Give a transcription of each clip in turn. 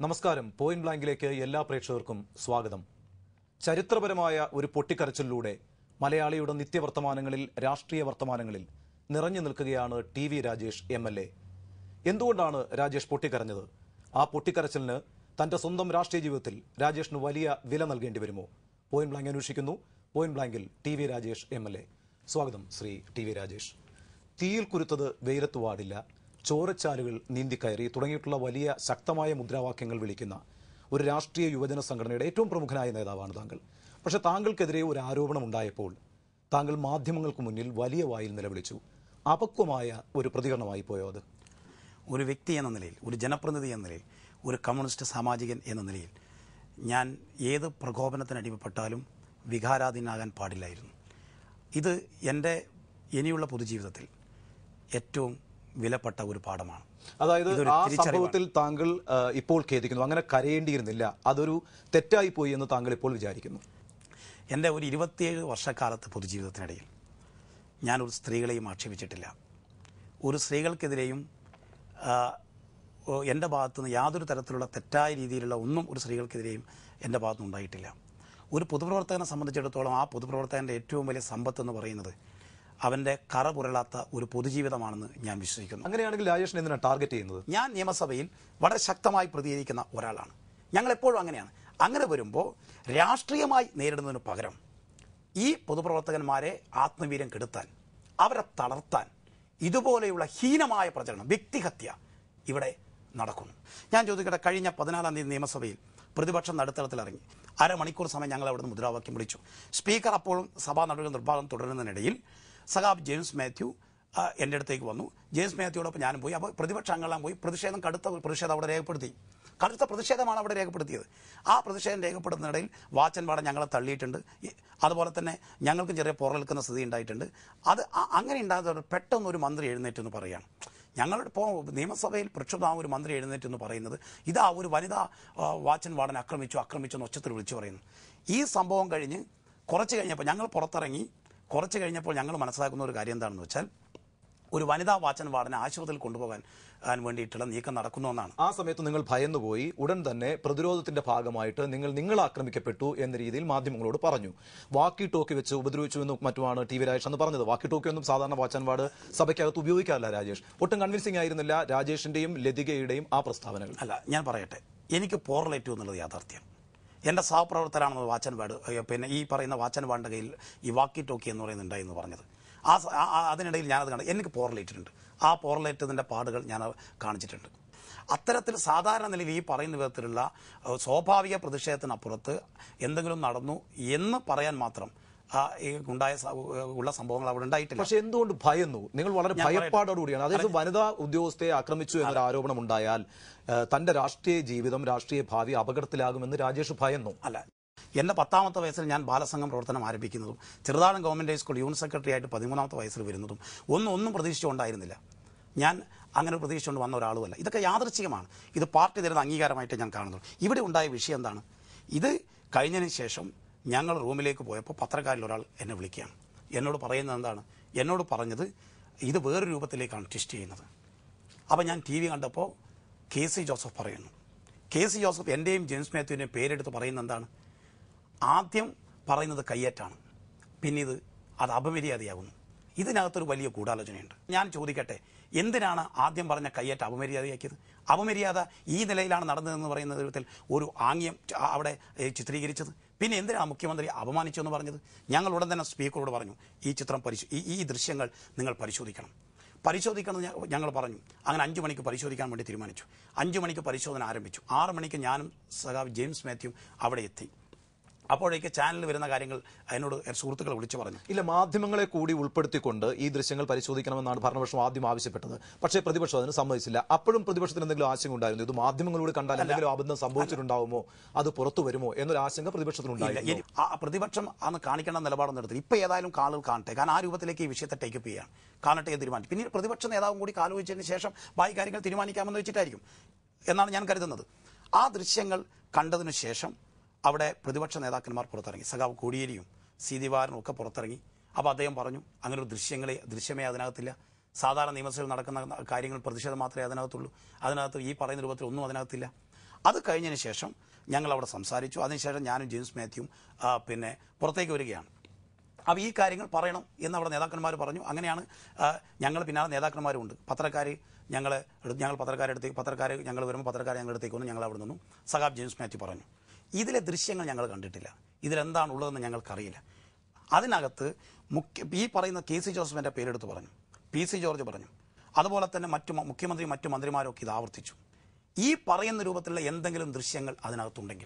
നമസ്കാരം പോയിന്റ് ബ്ലാങ്കിലേക്ക് എല്ലാ പ്രേക്ഷകർക്കും സ്വാഗതം ചരിത്രപരമായ ഒരു പൊട്ടിക്കരച്ചിലൂടെ മലയാളിയുടെ നിത്യവർത്തമാനങ്ങളിൽ രാഷ്ട്രീയ വർത്തമാനങ്ങളിൽ നിറഞ്ഞു നിൽക്കുകയാണ് T V Rajesh M L A എന്തുകൊണ്ടാണ് രാജേഷ് പൊട്ടിക്കരഞ്ഞത് ആ പൊട്ടിക്കരച്ചിലിന് തന്റെ സ്വന്തം രാഷ്ട്രീയ ജീവിതത്തിൽ രാജേഷിന് വലിയ വില നൽകേണ്ടി വരുമോ പോയിന്റ് ബ്ലാങ്ക് അന്വേഷിക്കുന്നു പോയിന്റ് ബ്ലാങ്കിൽ T V Rajesh M L A സ്വാഗതം ശ്രീ ടി വി രാജേഷ് തീയിൽ കുരുത്തത് വെയിലത്ത് പാടില്ല ചോരച്ചാലുകൾ നീന്തിക്കയറി തുടങ്ങിയിട്ടുള്ള വലിയ ശക്തമായ മുദ്രാവാക്യങ്ങൾ വിളിക്കുന്ന ഒരു രാഷ്ട്രീയ യുവജന സംഘടനയുടെ ഏറ്റവും പ്രമുഖനായ നേതാവാണ് താങ്കൾ പക്ഷെ താങ്കൾക്കെതിരെ ഒരു ആരോപണം ഉണ്ടായപ്പോൾ താങ്കൾ മാധ്യമങ്ങൾക്ക് മുന്നിൽ വലിയ വായിൽ നിലവിളിച്ചു അപക്വമായ ഒരു പ്രതികരണമായി പോയോ അത് ഒരു വ്യക്തി എന്ന നിലയിൽ ഒരു ജനപ്രതിനിധി എന്ന നിലയിൽ ഒരു കമ്മ്യൂണിസ്റ്റ് സാമാജികൻ എന്ന നിലയിൽ ഞാൻ ഏത് പ്രകോപനത്തിന് അടിമപ്പെട്ടാലും വികാരാധീനാകാൻ പാടില്ലായിരുന്നു ഇത് എൻ്റെ ഇനിയുള്ള പൊതുജീവിതത്തിൽ ഏറ്റവും വിലപ്പെട്ട ഒരു പാഠമാണ് അതായത് ഇതൊരു ആ തിരിച്ചറിവാണ്. സംഭവത്തിൽ താങ്കൾ ആ, ഇപ്പോൾ ഖേദിക്കുന്നു അങ്ങനെ കരയേണ്ടിയിരുന്നില്ല അതൊരു തെറ്റായി പോയി എന്ന് താങ്കൾ ഇപ്പോൾ വിചാരിക്കുന്നു എൻ്റെ ഒരു ഇരുപത്തിയേഴ് വർഷക്കാലത്ത് പൊതുജീവിതത്തിനിടയിൽ ഞാനൊരു സ്ത്രീകളെയും ആക്ഷേപിച്ചിട്ടില്ല ഒരു സ്ത്രീകൾക്കെതിരെയും ആ, ഓ, എൻ്റെ ഭാഗത്തുനിന്ന് യാതൊരു തരത്തിലുള്ള തെറ്റായ രീതിയിലുള്ള ഒന്നും ഒരു സ്ത്രീകൾക്കെതിരെയും എൻ്റെ ഭാഗത്തുനിന്ന് ഉണ്ടായിട്ടില്ല ഒരു പൊതുപ്രവർത്തകനെ സംബന്ധിച്ചിടത്തോളം ആ പൊതുപ്രവർത്തകൻ്റെ ഏറ്റവും വലിയ സമ്പത്ത് എന്ന് പറയുന്നത് അവൻ്റെ കറ പുരളാത്ത ഒരു പൊതുജീവിതമാണെന്ന് ഞാൻ വിശ്വസിക്കുന്നു അങ്ങനെയാണെങ്കിൽ രാജേഷിനെ എന്തിനാണ് ടാർഗറ്റ് ചെയ്യുന്നത് ഞാൻ നിയമസഭയിൽ വളരെ ശക്തമായി പ്രതികരിക്കുന്ന ഒരാളാണ് ഞങ്ങൾ എപ്പോഴും അങ്ങനെയാണ് അങ്ങനെ വരുമ്പോൾ രാഷ്ട്രീയമായി നേരിടുന്നതിന് പകരം ഈ പൊതുപ്രവർത്തകന്മാരെ ആത്മവീര്യം കെടുത്താൻ അവരെ തളർത്താൻ ഇതുപോലെയുള്ള ഹീനമായ പ്രചരണം വ്യക്തിഹത്യ ഇവിടെ നടക്കുന്നു ഞാൻ ചോദിക്കട്ടെ കഴിഞ്ഞ പതിനാലാം തീയതി നിയമസഭയിൽ പ്രതിപക്ഷം നടുത്തളത്തിലിറങ്ങി അരമണിക്കൂർ സമയം ഞങ്ങൾ അവിടുന്ന് മുദ്രാവാക്യം വിളിച്ചു സ്പീക്കർ അപ്പോഴും സഭാ നടപടികൾ നിർഭാഗം തുടരുന്നതിനിടയിൽ സഖാബ് ജെയിംസ് മാത്യു ആ, എൻ്റെ അടുത്തേക്ക് വന്നു ജെയിംസ് മാത്യുവോടൊപ്പം ഞാനും പോയി അപ്പോൾ പ്രതിപക്ഷ അംഗങ്ങളെല്ലാം പോയി പ്രതിഷേധം കടുത്ത പ്രതിഷേധം അവിടെ രേഖപ്പെടുത്തി കടുത്ത പ്രതിഷേധമാണ് അവിടെ രേഖപ്പെടുത്തിയത് ആ പ്രതിഷേധം രേഖപ്പെടുത്തുന്നതിനിടയിൽ വാച്ചൻപാടം ഞങ്ങളെ തള്ളിയിട്ടുണ്ട് ഈ- അതുപോലെ തന്നെ ഞങ്ങൾക്കും ചെറിയ പുറലെടുക്കുന്ന സ്ഥിതി ഉണ്ടായിട്ടുണ്ട് അത് അ- അങ്ങനെ ഉണ്ടാകുന്ന പെട്ടെന്ന് ഒരു മന്ത്രി എഴുന്നേറ്റ് എന്ന് പറയുകയാണ് ഞങ്ങളുടെ ഇപ്പോൾ നിയമസഭയിൽ പ്രക്ഷുബ്ധമായ ഒരു മന്ത്രി എഴുന്നേറ്റ് എന്ന് പറയുന്നത് ഇതാ ഒരു വനിതാ ആ, വാച്ചൻ വാർഡൻ ആക്രമിച്ചു ആക്രമിച്ചു എന്ന് ഒച്ചത്തിൽ വിളിച്ചു പറയുന്നു ഈ സംഭവം കഴിഞ്ഞ് കുറച്ച് കഴിഞ്ഞപ്പോൾ ഞങ്ങൾ പുറത്തിറങ്ങി കുറച്ച് കഴിഞ്ഞപ്പോൾ ഞങ്ങൾ മനസ്സിലാക്കുന്ന ഒരു കാര്യം എന്താണെന്ന് വെച്ചാൽ ഒരു വനിതാ വാച്ചൻ വാർഡനെ ആശുപത്രിയിൽ കൊണ്ടുപോകാൻ ആൻ വേണ്ടിയിട്ടുള്ള നീക്കം നടക്കുന്നു എന്നാണ് ആ സമയത്ത് നിങ്ങൾ ഭയന്നുപോയി ഉടൻ തന്നെ പ്രതിരോധത്തിന്റെ ഭാഗമായിട്ട് നിങ്ങൾ നിങ്ങൾ ആക്രമിക്കപ്പെട്ടു എന്ന രീതിയിൽ മാധ്യമങ്ങളോട് പറഞ്ഞു വാക്കി ടോക്കി വെച്ച് ഉപദ്രവിച്ചു എന്നും മറ്റുമാണ് ടി വി രാജേഷ് എന്ന് പറഞ്ഞത് വാക്കി ടോക്കി ഒന്നും സാധാരണ വാച്ചാൻപാട് സഭയ്ക്കകത്ത് ഉപയോഗിക്കാറില്ല രാജേഷ് ഒട്ടും കൺവിൻസിംഗ് ആയിരുന്നില്ല രാജേഷിന്റെയും ലതികയുടെയും ആ പ്രസ്താവനകൾ അല്ല ഞാൻ പറയട്ടെ എനിക്ക് പോറലേറ്റു എന്നുള്ളത് യാഥാർത്ഥ്യം എൻ്റെ സഹപ്രവർത്തകരാണെന്ന് വാച്ചൻ വാർഡ് ഏ, പിന്നെ ഈ പറയുന്ന വാച്ചൻ വാർഡിൻ്റെ കയ്യിൽ ഈ വാക്കി ടോക്കി എന്ന് പറയുന്നത് ഉണ്ടായി എന്ന് പറഞ്ഞത് ആ സ- ആ- ആ- അതിനിടയിൽ ഞാനത് കണ്ടു എനിക്ക് പോറലേറ്റിട്ടുണ്ട് ആ പോറലേറ്റതിൻ്റെ പാടുകൾ ഞാൻ കാണിച്ചിട്ടുണ്ട് അത്തരത്തിൽ സാധാരണ നിലയിൽ ഈ പറയുന്ന വിധത്തിലുള്ള ഏ, സ്വാഭാവിക പ്രതിഷേധത്തിനപ്പുറത്ത് എന്തെങ്കിലും നടന്നു എന്ന് പറയാൻ മാത്രം ആ, ഈ ഉണ്ടായ സ- ഉള്ള സംഭവങ്ങൾ അവിടെ ഉണ്ടായിട്ടില്ല പക്ഷെ എന്തുകൊണ്ട് ഭയന്നു നിങ്ങൾ വളരെ ഞാൻ പറയട്ടെ. ഭയപ്പാടോടുകൂടിയാണ് അതായത് വനിതാ ഉദ്യോഗസ്ഥയെ ആക്രമിച്ചു എന്നൊരു ആരോപണം ഉണ്ടായാൽ ഏഹ്, തന്റെ രാഷ്ട്രീയ ജീവിതം രാഷ്ട്രീയ ഭാവി അപകടത്തിലാകുമെന്ന് രാജേഷ് ഭയന്നു അല്ല എൻ്റെ പത്താമത്തെ വയസ്സിൽ ഞാൻ ബാലസംഘം പ്രവർത്തനം ആരംഭിക്കുന്നതും Cheruthazham government high school unit secretary ആയിട്ട് പതിമൂന്നാമത്തെ വയസ്സിൽ വരുന്നതും ഒന്നും ഒന്നും പ്രതീക്ഷിച്ചുകൊണ്ടായിരുന്നില്ല ഞാൻ അങ്ങനെ ഒരു പ്രതീക്ഷിച്ചുകൊണ്ട് വന്ന ഒരാളുമല്ല ഇതൊക്കെ യാദൃച്ഛികമാണ് ഇത് പാർട്ടി തരുന്ന അംഗീകാരമായിട്ട് ഞാൻ കാണുന്നു ഇവിടെ ഉണ്ടായ വിഷയം എന്താണ് ഇത് കഴിഞ്ഞതിന് ശേഷം ഞങ്ങൾ റൂമിലേക്ക് പോയപ്പോൾ പത്രക്കാരിൽ ഒരാൾ എന്നെ വിളിക്കുകയാണ് എന്നോട് പറയുന്നത് എന്താണ് എന്നോട് പറഞ്ഞത് ഇത് വേറൊരു രൂപത്തിലേക്കാണ് ട്വിസ്റ്റ് ചെയ്യുന്നത് അപ്പോൾ ഞാൻ ടി വി കണ്ടപ്പോൾ കെ സി ജോസഫ് പറയുന്നു കെ സി ജോസഫ് എൻ്റെയും ജെയിംസ് മാത്യുവിൻ്റെയും പേരെടുത്ത് പറയുന്നത് എന്താണ് ആദ്യം പറയുന്നത് കയ്യേറ്റാണ് പിന്നെ ഇത് അത് അപമര്യാദയാകുന്നു ഇതിനകത്തൊരു വലിയ ഗൂഢാലോചനയുണ്ട് ഞാൻ ചോദിക്കട്ടെ എന്തിനാണ് ആദ്യം പറഞ്ഞ കയ്യേറ്റ അപമര്യാദയാക്കിയത് അപമര്യാദ ഈ നിലയിലാണ് നടന്നതെന്ന് പറയുന്ന വിധത്തിൽ ഒരു ആംഗ്യം ച- അവിടെ ഏ, ചിത്രീകരിച്ചത് പിന്നെ എന്തിനാണ് മുഖ്യമന്ത്രി അപമാനിച്ചു എന്ന് പറഞ്ഞത് ഞങ്ങൾ ഉടൻ തന്നെ സ്പീക്കറോട് പറഞ്ഞു ഈ ചിത്രം പരിശോ ഈ ഈ ദൃശ്യങ്ങൾ നിങ്ങൾ പരിശോധിക്കണം പരിശോധിക്കണം എന്ന് ഞ- ഞങ്ങൾ പറഞ്ഞു അങ്ങനെ അഞ്ചു മണിക്ക് പരിശോധിക്കാൻ വേണ്ടി തീരുമാനിച്ചു അഞ്ചു മണിക്ക് പരിശോധന ആരംഭിച്ചു ആറ് മണിക്ക് ഞാനും സഖാവ് ജെയിംസ് മാത്യു അവിടെ എത്തി അപ്പോഴേക്ക് ചാനലിൽ വരുന്ന കാര്യങ്ങൾ എന്നോട് സുഹൃത്തുക്കളെ വിളിച്ചു പറഞ്ഞു ഇല്ല മാധ്യമങ്ങളെ കൂടി ഉൾപ്പെടുത്തിക്കൊണ്ട് ഈ ദൃശ്യങ്ങൾ പരിശോധിക്കണമെന്നാണ് ഭരണപക്ഷം ആദ്യം ആവശ്യപ്പെട്ടത് പക്ഷേ പ്രതിപക്ഷം അതിന് സമ്മതിച്ചില്ല അപ്പോഴും പ്രതിപക്ഷത്തിന് എന്തെങ്കിലും ആശങ്ക ഉണ്ടായിരുന്നു ഇത് മാധ്യമങ്ങളോട് കണ്ടാൽ എന്തെങ്കിലും അബദ്ധം സംഭവിച്ചിട്ടുണ്ടാവുമോ അത് പുറത്തു വരുമോ എന്നൊരു ആശങ്ക ഇല്ല പ്രതിപക്ഷത്തിനുണ്ടായിരുന്നു ഇനി ആ പ്രതിപക്ഷം അന്ന് കാണിക്കേണ്ട നിലപാടൊന്നും എടുത്തില്ല ഇപ്പൊ ഏതായാലും ആളുകൾ കാണട്ടെ കാരണം ആ രൂപത്തിലേക്ക് ഈ വിഷയത്തെ ടേക്കപ്പ് ചെയ്യാണ് കാണട്ടെ എന്ന് തീരുമാനിച്ചു പിന്നീട് പ്രതിപക്ഷ നേതാവും കൂടി ആലോചിച്ചതിന് ശേഷം ബാക്കി കാര്യങ്ങൾ തീരുമാനിക്കാമെന്ന് വെച്ചിട്ടായിരിക്കും എന്നാണ് ഞാൻ കരുതുന്നത് ആ ദൃശ്യങ്ങൾ കണ്ടതിന് ശേഷം അവിടെ പ്രതിപക്ഷ നേതാക്കന്മാർ പുറത്തിറങ്ങി സഖാവ് കോടിയേരിയും സി ദിവാരനും ഒക്കെ പുറത്തിറങ്ങി അപ്പോൾ അദ്ദേഹം പറഞ്ഞു അങ്ങനെ ഒരു ദൃശ്യങ്ങളെ ദൃശ്യമേ അതിനകത്തില്ല സാധാരണ നിയമസഭയിൽ നടക്കുന്ന കാര്യങ്ങൾ പ്രതിഷേധം മാത്രമേ അതിനകത്തുള്ളൂ അതിനകത്ത് ഈ പറയുന്ന രൂപത്തിൽ ഒന്നും അതിനകത്തില്ല അത് കഴിഞ്ഞതിന് ശേഷം ഞങ്ങൾ അവിടെ സംസാരിച്ചു അതിനുശേഷം ഞാനും ജെയിംസ് മാത്യുവും ആ, പിന്നെ പുറത്തേക്ക് വരികയാണ് അപ്പോൾ ഈ കാര്യങ്ങൾ പറയണം എന്ന് അവിടെ നേതാക്കന്മാർ പറഞ്ഞു അങ്ങനെയാണ് ആ, ഞങ്ങൾ പിന്നാലെ നേതാക്കന്മാരുണ്ട് പത്രക്കാർ ഞങ്ങൾ ഞങ്ങൾ പത്രക്കാരെ അടുത്തേക്ക് പത്രക്കാർ ഞങ്ങൾ വരുമ്പോൾ പത്രക്കാരെ ഞങ്ങളുടെ അടുത്തേക്ക് വന്നു ഞങ്ങൾ അവിടെ നിന്നും സഖാബ് ജെയിംസ് മാത്യു പറഞ്ഞു ഇതിലെ ദൃശ്യങ്ങൾ ഞങ്ങൾ കണ്ടിട്ടില്ല ഇതിലെന്താണ് ഉള്ളതെന്ന് ഞങ്ങൾക്കറിയില്ല അതിനകത്ത് മുഖ്യ ഈ പറയുന്ന കെ സി ജോസഫിൻ്റെ പേരെടുത്ത് പറഞ്ഞു പി സി ജോർജ് പറഞ്ഞു അതുപോലെ തന്നെ മറ്റു മ- മുഖ്യമന്ത്രി മറ്റു മന്ത്രിമാരൊക്കെ ഇത് ആവർത്തിച്ചു ഈ പറയുന്ന രൂപത്തിലുള്ള എന്തെങ്കിലും ദൃശ്യങ്ങൾ അതിനകത്തുണ്ടെങ്കിൽ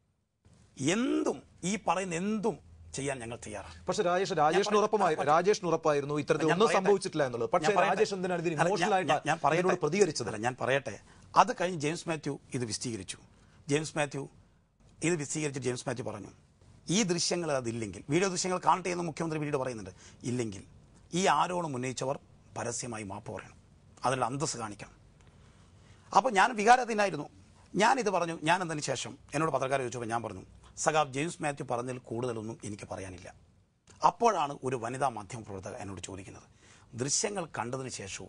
എന്തും ഈ പറയുന്ന എന്തും ചെയ്യാൻ ഞങ്ങൾ തയ്യാറാണ് പക്ഷെ രാജേഷ് രാജേഷിന് ഉറപ്പമായി രാജേഷിന് ഉറപ്പായിരുന്നു ഇത്തരത്തിൽ ഞാൻ ഒന്നും പറയട്ടെ. സംഭവിച്ചിട്ടില്ല എന്നുള്ളത് പക്ഷേ ഞാൻ പറയട്ടെ. രാജേഷ് എന്തിനാണ് ഇതിന് അല്ല, ഞാൻ- ഇമോഷണൽ ആയിട്ട് ഞാൻ- ഞാൻ പറയട്ടെ. ഇതിനോട് പ്രതികരിച്ചത് അല്ല, ഞാൻ പറയട്ടെ അത് കഴിഞ്ഞ് ജെയിംസ് മാത്യു ഇത് വിശദീകരിച്ചു ജെയിംസ് മാത്യു ഇത് വിശദീകരിച്ച് ജെയിംസ് മാത്യു പറഞ്ഞു ഈ ദൃശ്യങ്ങൾ അതില്ലെങ്കിൽ വീഡിയോ ദൃശ്യങ്ങൾ കാണട്ടെ എന്ന് മുഖ്യമന്ത്രി പിന്നീട് പറയുന്നുണ്ട് ഇല്ലെങ്കിൽ ഈ ആരോപണം ഉന്നയിച്ചവർ പരസ്യമായി മാപ്പ് പറയണം അതിനുള്ള അന്തസ് കാണിക്കണം അപ്പോൾ ഞാൻ വികാരത്തിനായിരുന്നു ഞാനിത് പറഞ്ഞു ഞാൻ എന്നതിന് ശേഷം എന്നോട് പത്രക്കാരെ ചോദിച്ചപ്പോൾ ഞാൻ പറഞ്ഞു സഖാബ് ജെയിംസ് മാത്യു പറഞ്ഞതിൽ കൂടുതലൊന്നും എനിക്ക് പറയാനില്ല അപ്പോഴാണ് ഒരു വനിതാ മാധ്യമ പ്രവർത്തക എന്നോട് ചോദിക്കുന്നത് ദൃശ്യങ്ങൾ കണ്ടതിന് ശേഷവും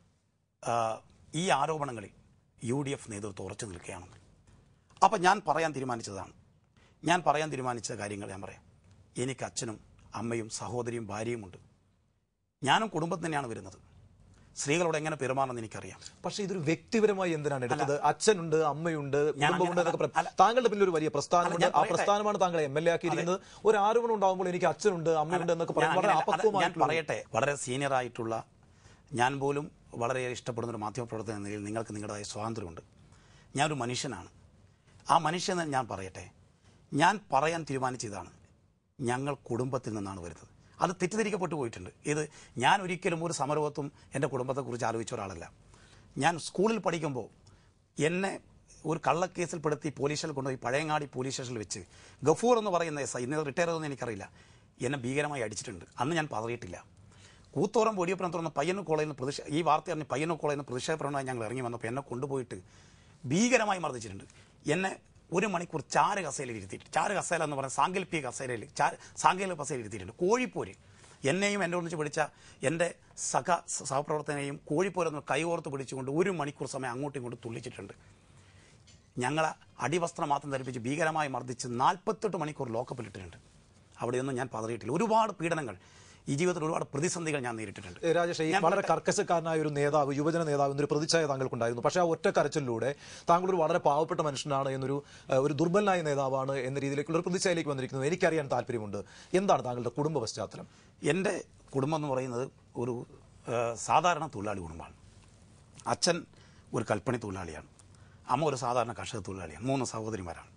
ആ, ഈ ആരോപണങ്ങളിൽ യു ഡി എഫ് നേതൃത്വം ഉറച്ചു നിൽക്കുകയാണെന്ന് അപ്പം ഞാൻ പറയാൻ തീരുമാനിച്ചതാണ് ഞാൻ പറയാൻ തീരുമാനിച്ച കാര്യങ്ങൾ ഞാൻ പറയാം എനിക്ക് അച്ഛനും അമ്മയും സഹോദരിയും ഭാര്യയുമുണ്ട് ഞാനും കുടുംബത്തിൽ തന്നെയാണ് വരുന്നത് സ്ത്രീകളോട് എങ്ങനെ പെരുമാറണമെന്ന് എനിക്കറിയാം പക്ഷേ ഇതൊരു വ്യക്തിപരമായി എന്തിനാണ് എടുത്തത് അച്ഛനുണ്ട് അമ്മയുണ്ട് ഞാൻ കുടുംബമുണ്ട് എന്നൊക്കെ അങ്ങനെ- പറയും. അല്ല- താങ്കളുടെ പിന്നിൽ ഒരു വലിയ പ്രസ്ഥാനമുണ്ട് ഞാൻ ആ പറയട്ടെ. പ്രസ്ഥാനമാണ് താങ്കളെ എം എൽ എ ആക്കിയിരിക്കുന്നത് ഒരു ആരോപണം ഉണ്ടാകുമ്പോൾ എനിക്ക് അച്ഛനുണ്ട് അമ്മയുണ്ട് എന്നൊക്കെ ഞാൻ പറയും വളരെ അങ്ങനെയല്ല. അത് ഞാൻ അപക്വമായിട്ടുള്ള പറയട്ടെ വളരെ സീനിയർ ആയിട്ടുള്ള ഞാൻ പോലും വളരെ ഇഷ്ടപ്പെടുന്ന ഒരു മാധ്യമപ്രവർത്തകൻ എന്ന നിലയിൽ നിങ്ങൾക്ക് നിങ്ങളുടേതായ സ്വാതന്ത്ര്യമുണ്ട് ഞാനൊരു മനുഷ്യനാണ് ആ മനുഷ്യൻ ഞാൻ പറയട്ടെ ഞാൻ പറയാൻ തീരുമാനിച്ച ഇതാണ് ഞങ്ങൾ കുടുംബത്തിൽ നിന്നാണ് വരുന്നത് അത് തെറ്റിദ്ധരിക്കപ്പെട്ടു പോയിട്ടുണ്ട് ഇത് ഞാൻ ഒരിക്കലും ഒരു സമരവത്വം എൻ്റെ കുടുംബത്തെക്കുറിച്ച് ആലോചിച്ച ഒരാളല്ല ഞാൻ സ്കൂളിൽ പഠിക്കുമ്പോൾ എന്നെ ഒരു കള്ളക്കേസിൽപ്പെടുത്തി പോലീസ് സ്റ്റേഷനിൽ കൊണ്ടുപോയി പഴയങ്ങാടി പോലീസ് സ്റ്റേഷനിൽ വെച്ച് ഗഫൂർ എന്ന് പറയുന്ന എസ് ഐ ഇന്ന് റിട്ടയർ ചെയ്തെന്ന് എനിക്കറിയില്ല എന്നെ ഭീകരമായി അടിച്ചിട്ടുണ്ട് അന്ന് ഞാൻ പതറിയിട്ടില്ല കൂത്തോറം പൊടിയപ്പുറം തുറന്ന് പയ്യന്നൂർ കോളേജിൽ നിന്ന് പ്രതിഷേ ഈ വാർത്ത അറിഞ്ഞ് പയ്യന്നൂർ കോളേജിൽ നിന്ന് പ്രതിഷേധപ്രകടനമായി ഞങ്ങൾ ഇറങ്ങി വന്നപ്പോൾ എന്നെ കൊണ്ടുപോയിട്ട് ഭീകരമായി മർദ്ദിച്ചിട്ടുണ്ട് എന്നെ ഒരു മണിക്കൂർ ചാറ് കസേരയിൽ ഇരുത്തിയിട്ട് ചാറ് കസേര എന്ന് പറഞ്ഞ സാങ്കല്പിക കസേരയിൽ ചാറ് സാങ്കേതിക കസേരയിൽ ഇരുത്തിയിട്ടുണ്ട് കോഴിപ്പോര് എന്നെയും എൻ്റെ ഒന്നിച്ച് പിടിച്ച എൻ്റെ സഹ സഹപ്രവർത്തനെയും കോഴിപ്പോരൊന്ന് കൈകോർത്ത് പിടിച്ചുകൊണ്ട് ഒരു മണിക്കൂർ സമയം അങ്ങോട്ടും ഇങ്ങോട്ടും തുള്ളിച്ചിട്ടുണ്ട് ഞങ്ങളെ അടിവസ്ത്രം മാത്രം ധരിപ്പിച്ച് ഭീകരമായി മർദ്ദിച്ച് നാൽപ്പത്തെട്ട് മണിക്കൂർ ലോക്കപ്പിലിട്ടിട്ടുണ്ട് അവിടെയൊന്നും ഞാൻ പതറിയിട്ടില്ല ഒരുപാട് പീഡനങ്ങൾ ഈ ജീവിതത്തിൽ ഒരുപാട് പ്രതിസന്ധികൾ ഞാൻ നേരിട്ടിട്ടുണ്ട് ഏ, രാജേഷ് ഈ ഞാൻ വളരെ കർക്കശക്കാരനായ ഒരു നേതാവ് യുവജന നേതാവ് എന്നൊരു പ്രതിച്ഛായ താങ്കൾക്കുണ്ടായിരുന്നു പക്ഷേ ആ ഒറ്റ കരച്ചിലൂടെ താങ്കൾ ഒരു വളരെ പാവപ്പെട്ട മനുഷ്യനാണ് എന്നൊരു ഏ, ഒരു ദുർബലനായ നേതാവാണ് എന്ന രീതിയിലേക്കുള്ള ഒരു പ്രതിച്ഛായയിലേക്ക് വന്നിരിക്കുന്നത് എനിക്കറിയാൻ താല്പര്യമുണ്ട് എന്താണ് താങ്കളുടെ കുടുംബ പശ്ചാത്തലം എൻ്റെ കുടുംബം എന്ന് പറയുന്നത് ഒരു ആ, സാധാരണ തൊഴിലാളി കുടുംബമാണ് അച്ഛൻ ഒരു കൽപ്പണി തൊഴിലാളിയാണ് അമ്മ ഒരു സാധാരണ കർഷക തൊഴിലാളിയാണ് മൂന്ന് സഹോദരിമാരാണ്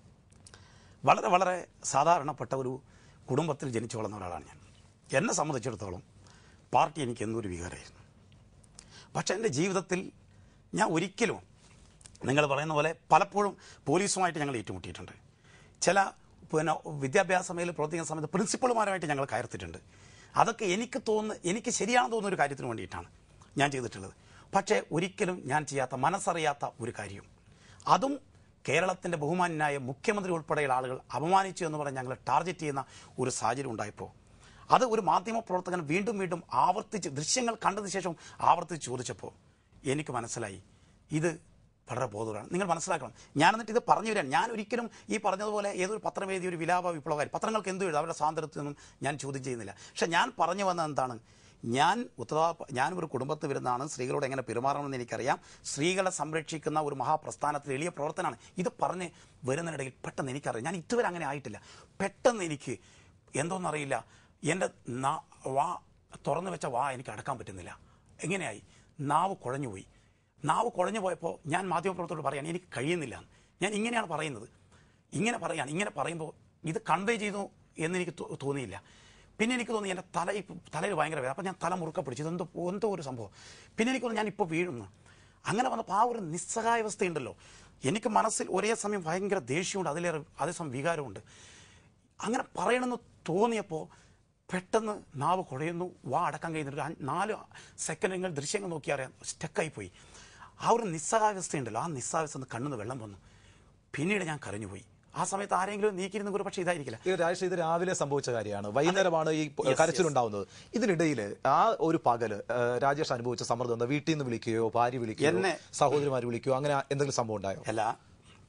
വളരെ വളരെ സാധാരണപ്പെട്ട ഒരു കുടുംബത്തിൽ ജനിച്ചു വളർന്ന ഒരാളാണ് ഞാൻ എന്നെ സംബന്ധിച്ചിടത്തോളം പാർട്ടി എനിക്ക് എന്നൊരു വികാരമായിരുന്നു പക്ഷേ എൻ്റെ ജീവിതത്തിൽ ഞാൻ ഒരിക്കലും നിങ്ങൾ പറയുന്ന പോലെ പലപ്പോഴും പോലീസുമായിട്ട് ഞങ്ങൾ ഏറ്റുമുട്ടിയിട്ടുണ്ട് ചില പിന്നെ വിദ്യാഭ്യാസ മേഖലയിൽ പ്രവർത്തിക്കുന്ന സമയത്ത് പ്രിൻസിപ്പളുമാരുമായിട്ട് ഞങ്ങൾ കയർത്തിട്ടുണ്ട് അതൊക്കെ എനിക്ക് തോന്നുന്ന എനിക്ക് ശരിയാണെന്ന് തോന്നുന്ന ഒരു കാര്യത്തിന് വേണ്ടിയിട്ടാണ് ഞാൻ ചെയ്തിട്ടുള്ളത് പക്ഷേ ഒരിക്കലും ഞാൻ ചെയ്യാത്ത മനസ്സറിയാത്ത ഒരു കാര്യം അതും കേരളത്തിൻ്റെ ബഹുമാന്യനായ മുഖ്യമന്ത്രി ഉൾപ്പെടെയുള്ള ആളുകൾ അപമാനിച്ചു എന്ന് പറഞ്ഞ് ഞങ്ങൾ ടാർഗറ്റ് ചെയ്യുന്ന ഒരു സാഹചര്യം ഉണ്ടായപ്പോൾ അത് ഒരു മാധ്യമ പ്രവർത്തകൻ വീണ്ടും വീണ്ടും ആവർത്തിച്ച് ദൃശ്യങ്ങൾ കണ്ടതിന് ശേഷം ആവർത്തിച്ച് ചോദിച്ചപ്പോൾ എനിക്ക് മനസ്സിലായി ഇത് വളരെ ബോധമാണ് നിങ്ങൾ മനസ്സിലാക്കണം ഞാൻ എന്നിട്ട് ഇത് പറഞ്ഞു വരാൻ ഞാൻ ഒരിക്കലും ഈ പറഞ്ഞതുപോലെ ഏതൊരു പത്രം എഴുതിയ ഒരു വിലാപ വിപ്ലവകാരി പത്രങ്ങൾക്ക് എന്ത് എഴുതും അവരുടെ സ്വാതന്ത്ര്യത്തിൽ നിന്നും ഞാൻ ചോദ്യം ചെയ്യുന്നില്ല പക്ഷെ ഞാൻ പറഞ്ഞു വന്നത് എന്താണ് ഞാൻ ഉത്തരവാ ഞാൻ ഒരു കുടുംബത്തിൽ വരുന്നതാണ് സ്ത്രീകളോട് എങ്ങനെ പെരുമാറണമെന്ന് എനിക്കറിയാം സ്ത്രീകളെ സംരക്ഷിക്കുന്ന ഒരു മഹാപ്രസ്ഥാനത്തിൽ എളിയ പ്രവർത്തനമാണ് ഇത് പറഞ്ഞ് വരുന്നതിനിടയിൽ പെട്ടെന്ന് എനിക്കറിയാം ഞാൻ ഇതുവരെ അങ്ങനെ ആയിട്ടില്ല പെട്ടെന്ന് എനിക്ക് എന്തോന്നറിയില്ല എൻ്റെ നാ- വാ തുറന്നു വെച്ച വാ എനിക്ക് അടക്കാൻ പറ്റുന്നില്ല എങ്ങനെയായി നാവ് കുഴഞ്ഞുപോയി നാവ് കുഴഞ്ഞു പോയപ്പോൾ ഞാൻ മാധ്യമപ്രവർത്തകരോട് പറയാൻ എനിക്ക് കഴിയുന്നില്ല ഞാൻ ഇങ്ങനെയാണ് പറയുന്നത് ഇങ്ങനെ പറയാൻ ഇങ്ങനെ പറയുമ്പോൾ ഇത് കൺവേ ചെയ്തു എന്നെനിക്ക് തോ- തോന്നിയില്ല പിന്നെ എനിക്ക് തോന്നി എൻ്റെ തല ഇപ്പം തലയിൽ ഭയങ്കര വേദന അപ്പം ഞാൻ തല മുറുക്ക പിടിച്ചു ഇതെന്തോ എന്തോ ഒരു സംഭവം പിന്നെ എനിക്ക് തോന്നി ഞാൻ ഇപ്പോൾ വീഴുന്നു അങ്ങനെ വന്നപ്പോൾ ആ ഒരു നിസ്സഹായാവസ്ഥയുണ്ടല്ലോ എനിക്ക് മനസ്സിൽ ഒരേ സമയം ഭയങ്കര ദേഷ്യമുണ്ട് അതിലേറെ അതേസമയം വികാരമുണ്ട് അങ്ങനെ പറയണമെന്ന് തോന്നിയപ്പോൾ പെട്ടെന്ന് നാവ് കുഴയുന്നു വാ അടക്കാൻ കഴിയുന്നില്ല ഒരു അഞ്ച്- നാല് സെക്കൻഡുകൾ ദൃശ്യങ്ങൾ നോക്കി അറിയാം സ്റ്റക്കായി പോയി ആ ഒരു നിസ്സഹാവസ്ഥയുണ്ടല്ലോ ആ നിസ്സഹാവസ്ഥ ഒന്ന് കണ്ണുന്ന് വെള്ളം വന്നു പിന്നീട് ഞാൻ കരഞ്ഞുപോയി ആ സമയത്ത് ആരെങ്കിലും നീക്കിയിരുന്ന ഒരു പക്ഷേ ഇതായിരിക്കില്ല ഇത് രാജേഷ് ഇത് രാവിലെ സംഭവിച്ച കാര്യമാണ് വൈകുന്നേരമാണ് ഈ Yes, കരച്ചിലുണ്ടാവുന്നത് ഇതിനിടയിൽ ആ ഒരു പകല് ആ, രാജേഷ് അനുഭവിച്ച സമ്മർദ്ദം എന്താ വീട്ടിൽ നിന്ന് വിളിക്കുകയോ ഭാര്യ വിളിക്കുകയോ എന്നെ- സഹോദരിമാർ വിളിക്കുകയോ അങ്ങനെ എന്തെങ്കിലും സംഭവം ഉണ്ടായോ അല്ല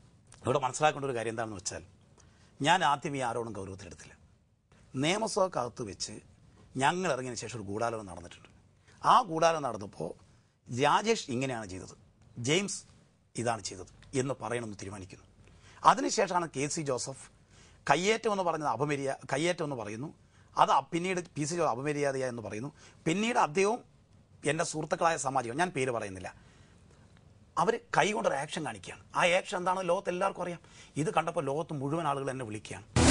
ഇവിടെ മനസ്സിലാക്കേണ്ട ഒരു കാര്യം എന്താണെന്ന് വെച്ചാൽ ഞാൻ ആദ്യം ഈ ആരോടും ഗൗരവത്തിലെടുത്തില്ല നിയമസഭക്കകത്ത് വെച്ച് ഞങ്ങൾ ഇറങ്ങിയതിന് ശേഷം ഒരു ഗൂഢാലോചന നടന്നിട്ടുണ്ട് ആ ഗൂഢാലോചന നടന്നപ്പോൾ രാജേഷ് ഇങ്ങനെയാണ് ചെയ്തത് ജെയിംസ് ഇതാണ് ചെയ്തത് എന്ന് പറയണമെന്ന് തീരുമാനിക്കുന്നു അതിനുശേഷമാണ് കെ സി ജോസഫ് കയ്യേറ്റം എന്ന് പറഞ്ഞത് അപമര്യ കയ്യേറ്റം എന്ന് പറയുന്നു അത് പിന്നീട് പി സി ജോസഫ് അപമര്യാദയ എന്ന് പറയുന്നു പിന്നീട് അദ്ദേഹവും എൻ്റെ സുഹൃത്തുക്കളായ സമാജികൾ ഞാൻ പേര് പറയുന്നില്ല അവർ കൈ കൊണ്ടൊരു ആക്ഷൻ കാണിക്കുകയാണ് ആ ആക്ഷൻ എന്താണെന്ന് ലോകത്ത് എല്ലാവർക്കും അറിയാം ഇത് കണ്ടപ്പോൾ ലോകത്ത് മുഴുവൻ ആളുകൾ എന്നെ വിളിക്കുകയാണ്